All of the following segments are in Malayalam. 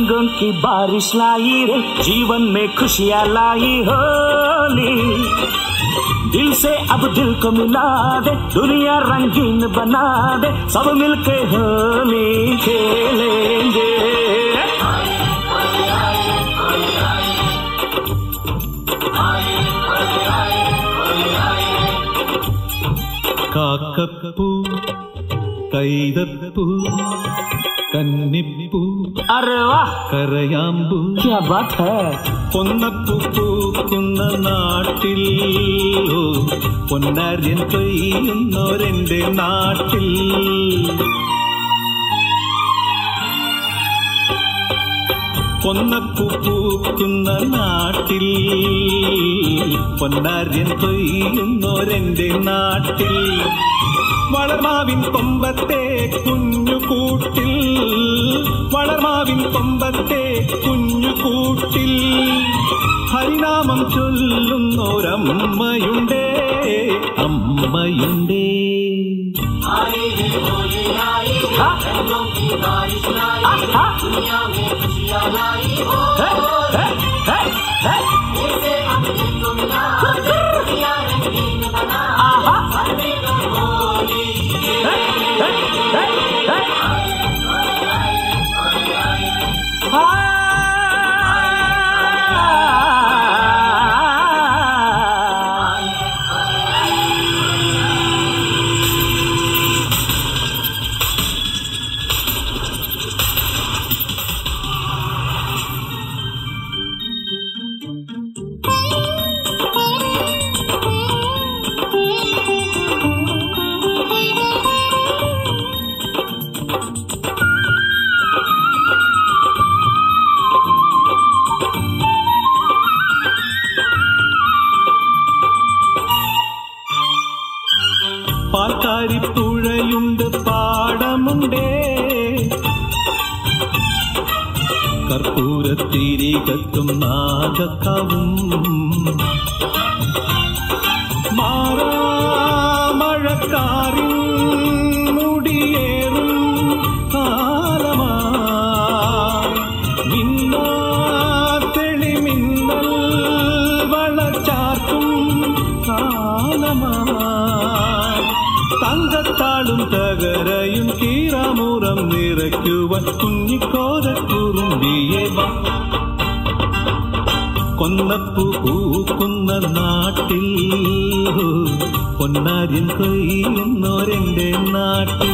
रंगों की बारिश लाई रे जीवन में खुशियाँ लाई होली दिल से अब दिल को मिला दे दुनिया रंगीन बना दे सब मिलके होली खेलेंगे കാക്കപ്പൂ കൈതപ്പൂ കന്നിപ്പൂ अरे वाह കരയാമ്പൂ क्या बात है പൊന്നപ്പൂ പൂക്കുന്ന നാട്ടിൽ ഓ, പൊന്നാര്യൻ കൊയ്യുന്നോരെന്റെ നാട്ടിൽ പൊന്നപ്പൂ പൂക്കുന്ന നാട്ടിൽ പൊന്നാര്യൻ കൊയ്യുന്നോരെന്റെ നാട്ടിൽ വളർമാവിൻ കൊമ്പത്തെ കുഞ്ഞുകൂട്ടിൽ വളർമാവിൻ കൊമ്പത്തെ കുഞ്ഞുകൂട്ടിൽ ഹരിനാമം ചൊല്ലുന്നോരമ്മയുണ്ടേ അമ്മയുണ്ടേ हाँ? हाँ? है? है? है? है? आहा? है? है? है? है? हाँ। പാൽക്കാരിപ്പുഴയുണ്ട് പാടമുണ്ടേ കർപ്പൂരത്തിരികത്തും നാഗക്കാവും മാറാമഴക്കാരിൻ മുടിയേറും കാലമാ മിന്നാ തെളിമിന്നൽ വളച്ചാർത്തും കാലമാ തങ്കത്താളും തകരയും കീറാമുറം നിറയ്ക്കുവാൻ കുഞ്ഞിക്കോരക്കുറുമ്പിയെ വാ കൊന്നപ്പൂ പൂക്കുന്ന നാട്ടിൽ പൊന്നാര്യൻ കൊയ്യുന്നോരെന്റെ നാട്ടിൽ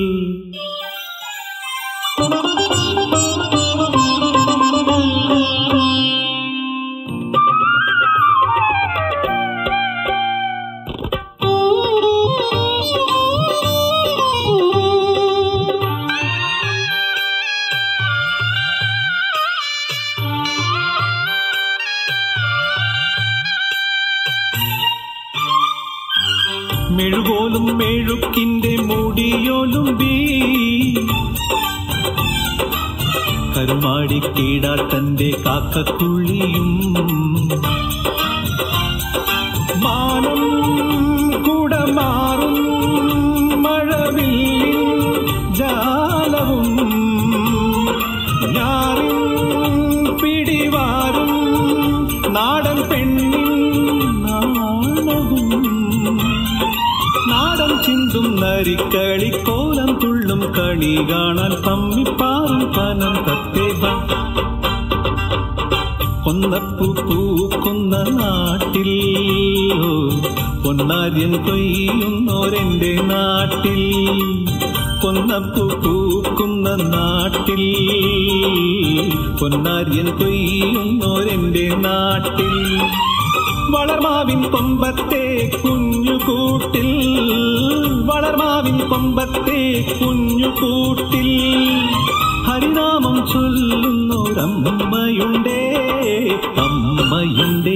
മെഴുകോലും മെഴുക്കിന്റെ മുടിയോലും ബീ കരുമാടി കീടാത്തന്റെ കാക്കക്കുള്ളിയും മാനം കുടമാറും മഴവില്ലിൻ ജാലവും ഞാറിൻ പിടിവാരും നാടൻ പെണ്ണിൻ നാണവും നാടൻ ചിന്തും നരിക്കളി കോലം തുള്ളും കണി കാണാൻ പമ്മിപ്പാറും പനം തത്തേവ കൊന്നപ്പൂ പൂക്കുന്ന നാട്ടിൽ ഓ, പൊന്നാര്യൻ കൊയ്യുന്നോരെന്റെ നാട്ടിൽ കൊന്നപ്പൂ പൂക്കുന്ന നാട്ടിൽ പൊന്നാര്യൻ കൊയ്യുന്നോരെന്റെ നാട്ടിൽ വളർമാവിൻ കൊമ്പത്തെ കുഞ്ഞുകൂട്ടിൽ വളർമാവിൻ കൊമ്പത്തെ കുഞ്ഞുകൂട്ടിൽ ഹരിനാമം ചൊല്ലുന്നോരമ്മയുണ്ടേ അമ്മയുണ്ടേ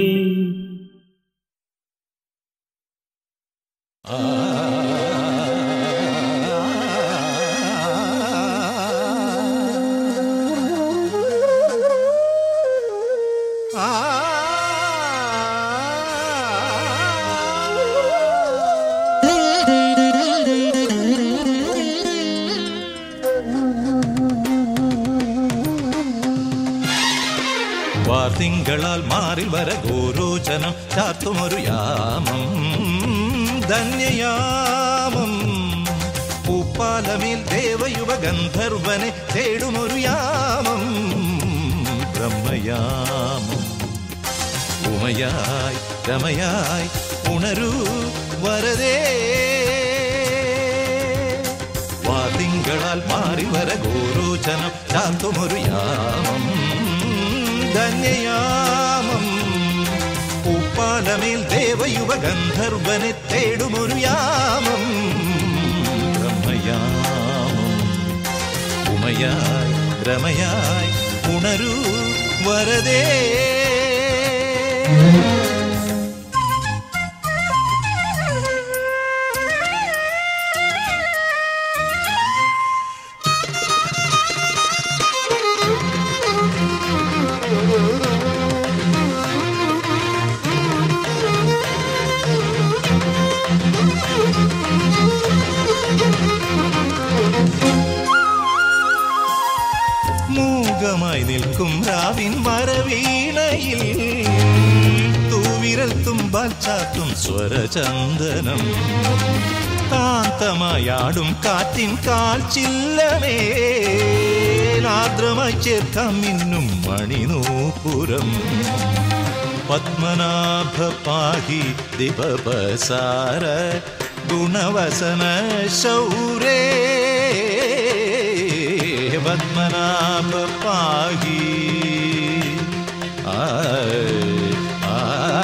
വാർത്തിങ്കളാൽ മാറി വര ഗോരോചനം ചാർത്തുമൊരു യാമം ധന്യയാമം പൂപ്പാലമേൽ ദേവയുവ ഗന്ധർവനെ തേടുമൊരു യാമം ബ്രഹ്മയാമം ഉമയായി രമയായി ഉണരൂ വരതേ വാതിങ്കളാൽ മാറി വര ഗോരോചനം ചാന്തുമൊരു യാമം ധന്യയാമം പൂപ്പാലമേൽ ദേവയുവ ഗന്ധർവനെ തേടുമൊരു യാമം ബ്രഹ്മയാമം ഉമയായി രമയായി ഉണരൂ വരതേ മൂകമായി നിൽക്കും രാവിൻ മരവീണയിൽ തൂവിരൽ തുമ്പാൽ ചാത്തും സ്വരചന്ദനം കാന്തമായാടും കാറ്റിൻ കാൽ ചില്ലമേ ആർദ്രമായി ചേർക്കാം മിന്നും മണിനൂപുരം പത്മനാഭ പാഹി ദിവസാര ഗുണവസന ശൗരേ പത്മനാഭ പാഹി ആ ആ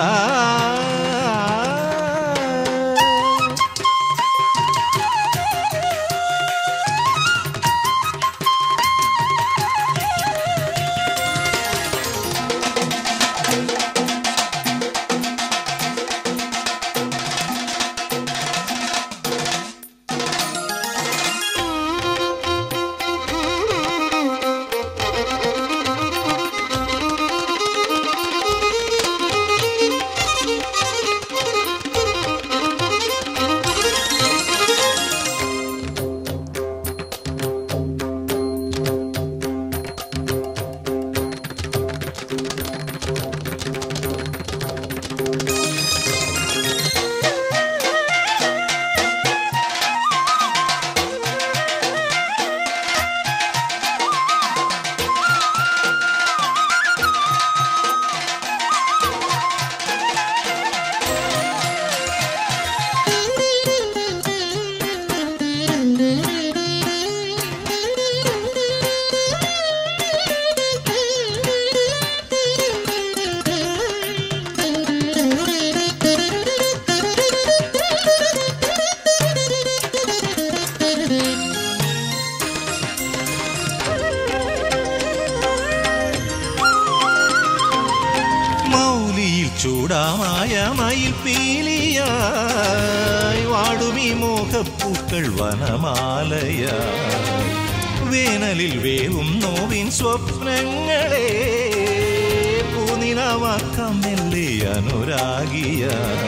മൗലിയിൽ ചൂടാമായ മയിൽ പീലിയായി വാടുമീ മോഹപ്പൂക്കൾ വനമാലയായി വേനലിൽ വേവും നോവിൻ സ്വപ്നങ്ങളെ പൂനിലാവാക്കാം മെല്ലെ അനുരാഗിയ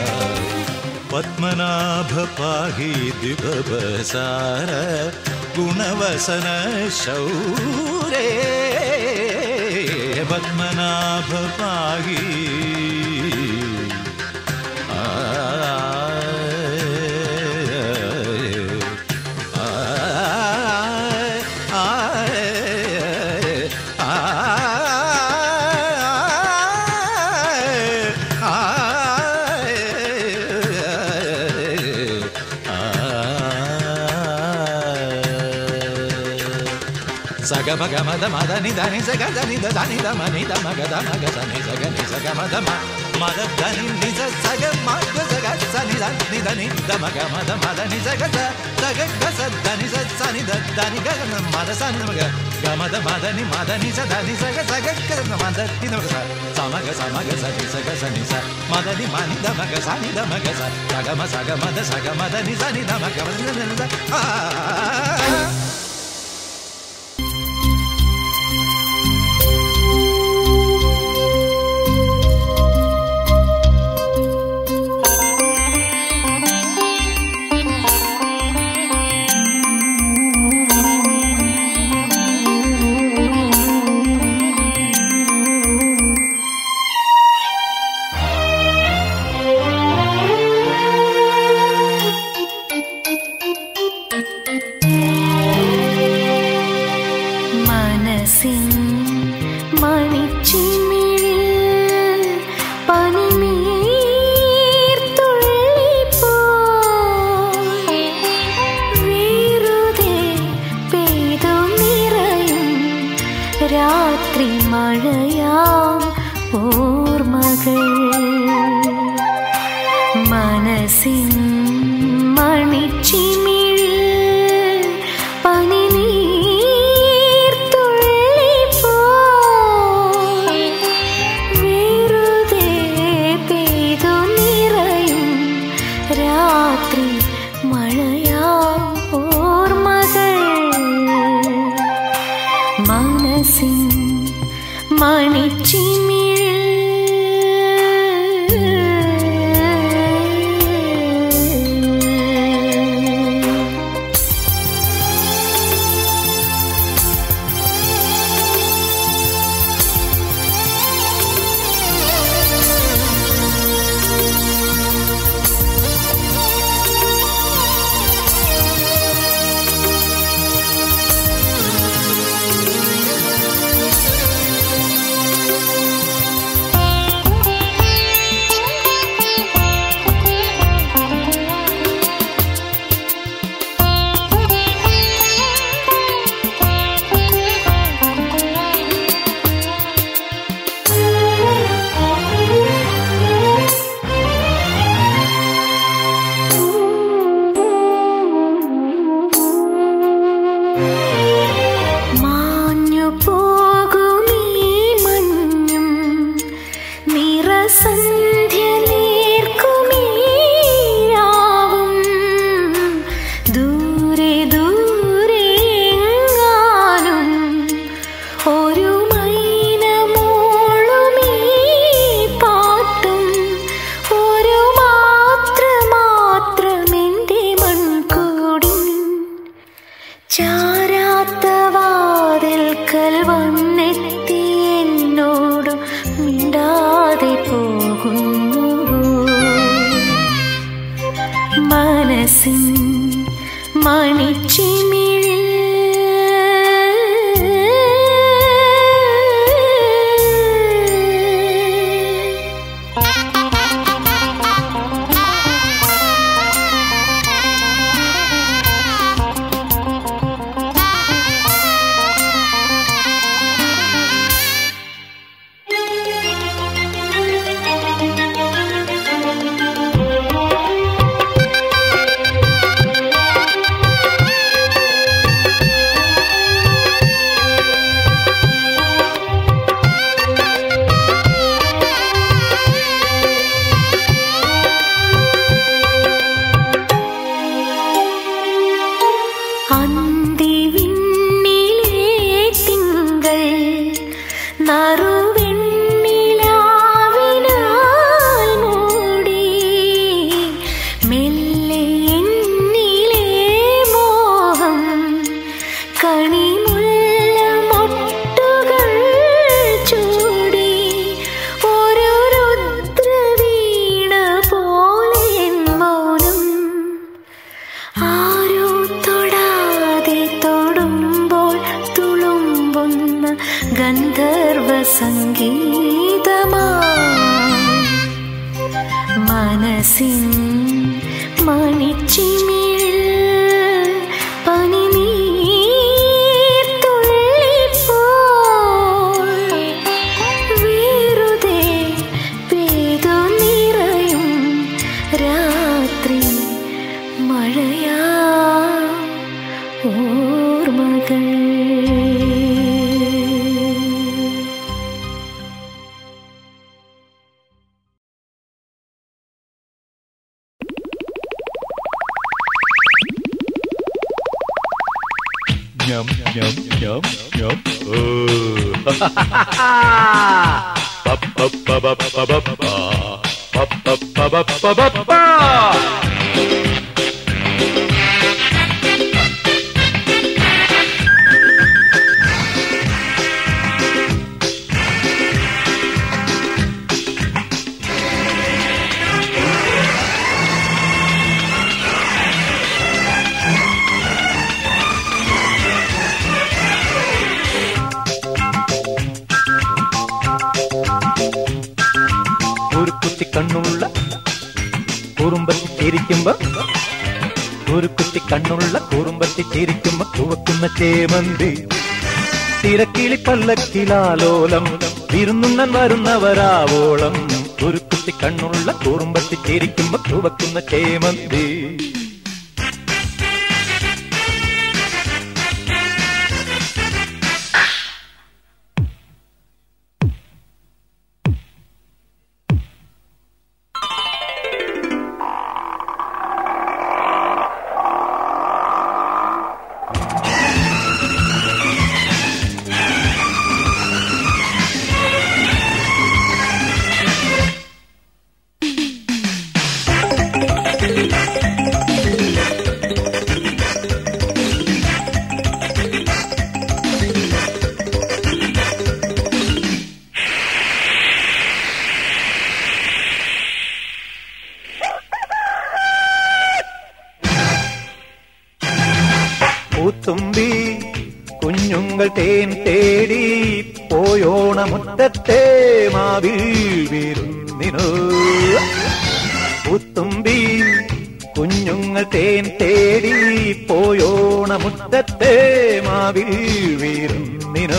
പത്മനാഭ പാഹി ദിവസാര ഗുണവസന ശൗരേ പത്മനാഭ പാഹി ആ ആ ആ సగ మగ మద మద ని దని సగ దని ద దని ద మని ద మగ ద మగ స ని సగ ని సగ మద మ మద దని ని స సగ మగ సగ స ని ద ని దని ద మగ మద మద ని సగ స సగ గ స దని స స ని ద దని గ న మద స ని మగ గ మద మద ని మద ని స దని సగ సగ గ న మద ని ద మగ స స మగ స మగ స ని సగ స ని స మద ని మ ని ద మగ స ని ద మగ స సగ మ సగ మద సగ మద ని స ని ద మగ మ ని ద ఆ മഴയാം ഓർമ്മകൾ മനസ്സിൻ മണിച്ചിമിഴിൽ പനിനീർത്തുള്ളിപ്പോയി വെറുതെ പെയ്തു നിറയും രാത്രി മഴയാം ഓർമ്മകൾ മനസ്സിൻ മണിച്ചിമിഴിൽ മാഞ്ഞു പോകുമീ മഞ്ഞും നിറസന്ധ്യ നേർക്കുമീ രാവും ദൂരെ ദൂരെ എങ്ങാനും ഒരു മൈനമോളുമീ പാട്ടും ഒരു മാത്ര മാത്രമെൻ്റെ മൺകൂടിൻ ചാരാത്ത വാതിൽക്കൽ വന്നെത്തി എന്നോട് മിണ്ടാതെ പോകുന്നു മനസ്സിൻ മണിച്ചിമിഴിൽ അന്തിവിണ്ണിലേ തിങ്കൾ നറുവെണ്ണിലാവിനാൽ മൂടി മെല്ലെ എന്നിലെ മോഹം കണിമുല്ല മൊട്ടുകൾ ചൂടി ഒരു രുദ്രവീണ പോലെ എൻ മൗനം ആരോ തൊടാതെ തൊടുമ്പോൾ തുളുമ്പുന്ന ഗന്ധർവ സംഗീതമാ മനസ്സിൻ മണിച്ചിമിഴിൽ പനിനീർത്തുള്ളിപ്പോയി വെറുതെ പെയ്തു നിറയും രാത്രി മഴയാ ഓർമ്മകൾ Nhum, nhum, nhum, nhum. ഒരു കുത്തി കണ്ണുള്ള കുറുമ്പത്തി ചിരിക്കുമ്പോ ഒരു കുത്തി കണ്ണുള്ള കുറുമ്പത്തി ചിരിക്കുമ്പോ ചുവക്കുന്ന ചേമന്തി തിരക്കിളി പല്ലക്കിലാലോലം വിരുന്നുണ്ണൻ വരുന്നവരാവോളം ഒരു കുട്ടി കണ്ണുള്ള കുറുമ്പത്തി ചിരിക്കുമ്പോ ചുവക്കുന്ന ചേമന്തി പൂത്തുമ്പി കുഞ്ഞുങ്ങൾ തേൻ തേടി പോയോണമുറ്റത്തെ മാവിൽ വീരുന്നിനോ പൂത്തുമ്പി കുഞ്ഞുങ്ങൾ തേൻ തേടി പോയോണമുറ്റത്തെ മാവിൽ വീരുന്നിനോ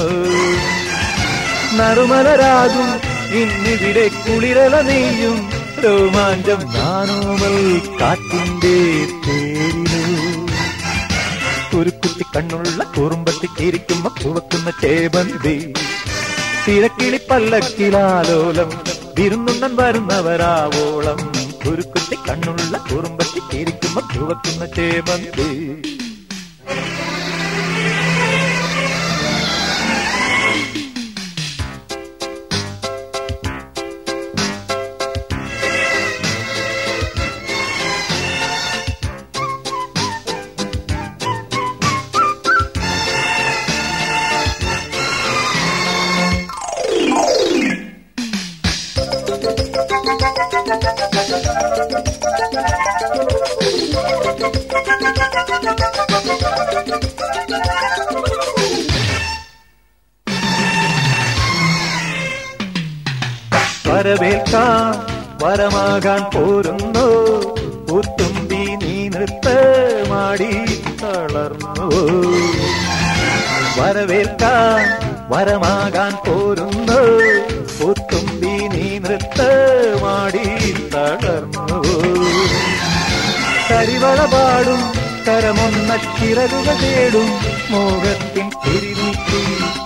നറുമലരാകും ഇന്നിവിടെ കുളിരല നെയ്യും രോമാഞ്ചം നാനോമൽ കാറ്റിന്റെ തേരിലോ ഒരു കുട്ടി കണ്ണുള്ള കുറുമ്പത്തി ചിരിക്കുമ്പോ ചുവക്കുന്ന ചേബന്തി തിരക്കിളി പല്ലക്കിലാലോലം വിരുന്നുണ്ണൻ വരുന്നവരാവോളം ഒരു കുട്ടി കണ്ണുള്ള കുറുമ്പത്തി ചിരിക്കുമ്പോ ചുവക്കുന്ന ചേബന്തി വരവേൽക്കാൻ വരമാകാൻ പോരുന്നു പൂത്തുമ്പി നീ നൃത്തമാടി തളർന്നു വരവേൽക്കാൻ വരമാകാൻ പോരുന്നു പൂത്തുമ്പി നീ നൃത്തമാടി തളർന്നു കരിവള പാടും കരമൊന്ന ചിറകുക തേടും മോഹത്തിൻ തിരിനീക്കി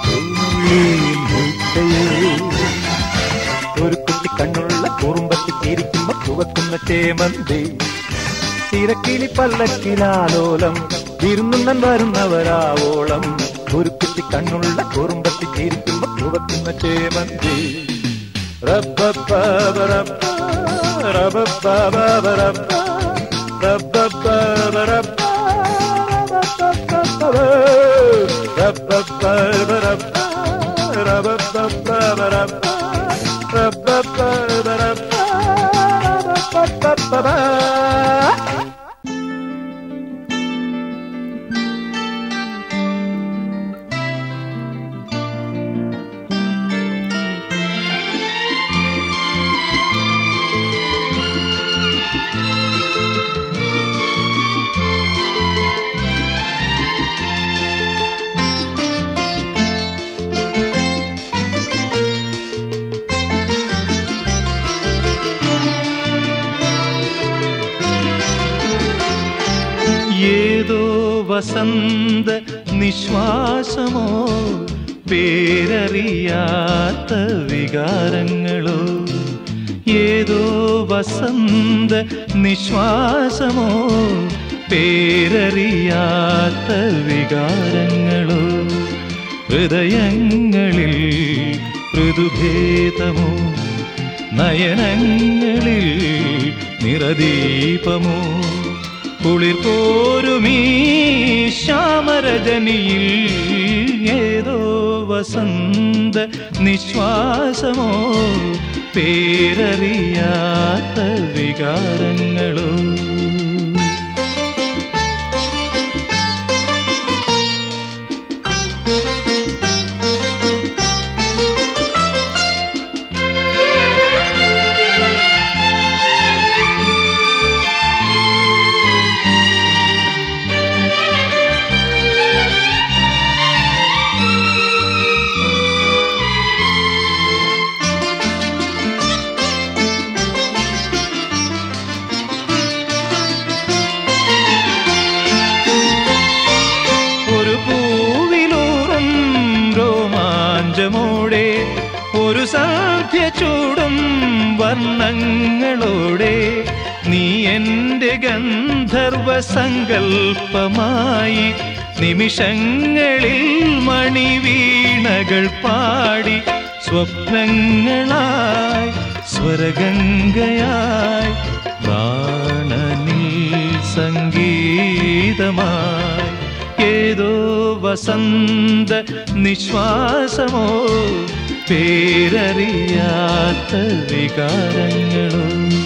ഒരു കുട്ടി കണ്ണുള്ള കുറുമ്പത്തി തിരിക്കുമ്പോ ചുവക്കുന്ന ചേമന്തി തിരക്കിളി പല്ലക്കിലാലോലം വിരുന്നുണ്ണൻ വരുന്നവരാവോളം ഒരു കുട്ടി കണ്ണുള്ള കുറുമ്പത്തി ചിരിക്കുമ്പോ ചുവക്കുന്ന ചേമന്തി റബ്ബബ്ബബറബ്ബ, റബ്ബബ്ബബറബ്ബ, റബ്ബബ്ബബറബ്ബ, റബ്ബബ്ബബറബ്ബ, റബ്ബബ്ബബറബ്ബ, റബ്ബബ്ബബറബ്ബ, റബ്ബബ്ബബറബ്ബ. ഏതോ വസന്ത നിശ്വാസമോ പേരറിയാത്ത വികാരങ്ങളോ ഏതോ വസന്ത നിശ്വാസമോ പേരറിയാത്ത വികാരങ്ങളോ ഹൃദയങ്ങളിൽ ഋതുഭേദമോ നയനങ്ങളിൽ നിറദീപമോ കുളിർ പോരുമീ ശ്യാമരജനിയിൽ ഏതോ വസന്ത നിശ്വാസമോ പേരറിയാത്ത വികാരങ്ങളോ ഒരു സാധ്യ ചൂടും വർണ്ണങ്ങളോടെ നീ എൻ്റെ ഗന്ധർവ സങ്കൽപ്പമായി നിമിഷങ്ങളിൽ മണിവീണകൾ പാടി സ്വപ്നങ്ങളായി സ്വരഗംഗയായി പ്രാണനിൽ സംഗീതമായി ഏതോ വസന്ത നിശ്വാസമോ പേരറിയാത്ത വികാരങ്ങളോ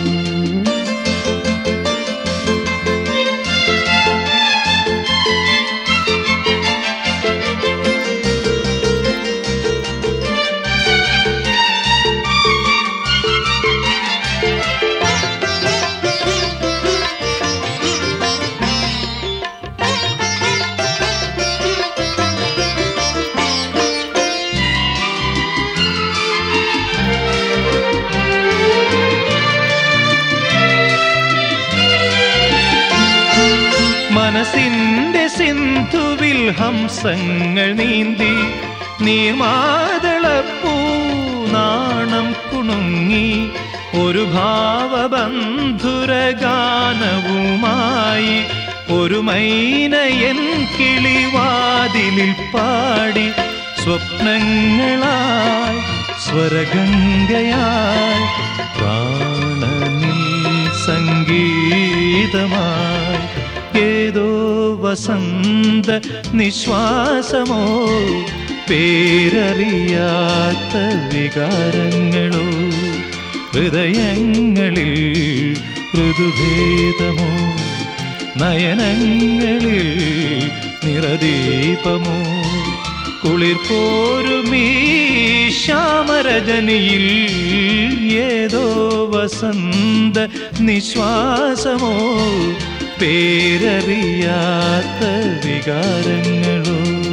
മനസ്സിന്റെ സിന്ധുവിൽ ഹംസങ്ങൾ നീന്തി നീർമാതളപ്പൂ നാണം കുണുങ്ങി ഒരു ഭാവബന്ധുരഗാനവുമായി ഒരു മൈനയൻ കിളിവാതിലിൽ പാടി സ്വപ്നങ്ങളായി സ്വരഗംഗയായി പ്രാണനിൽ സംഗീതമായി ഏതോ വസന്ത നിശ്വാസമോ പേരറിയാത്ത വികാരങ്ങളോ ഹൃദയങ്ങളിൽ ഋതുഭേദമോ നയനങ്ങളിൽ നിറദീപമോ കുളിർ പോരുമീ ശ്യാമരജനിയിൽ ഏതോ വസന്ത നിശ്വാസമോ പേരറിയാത്ത വികാരങ്ങളോ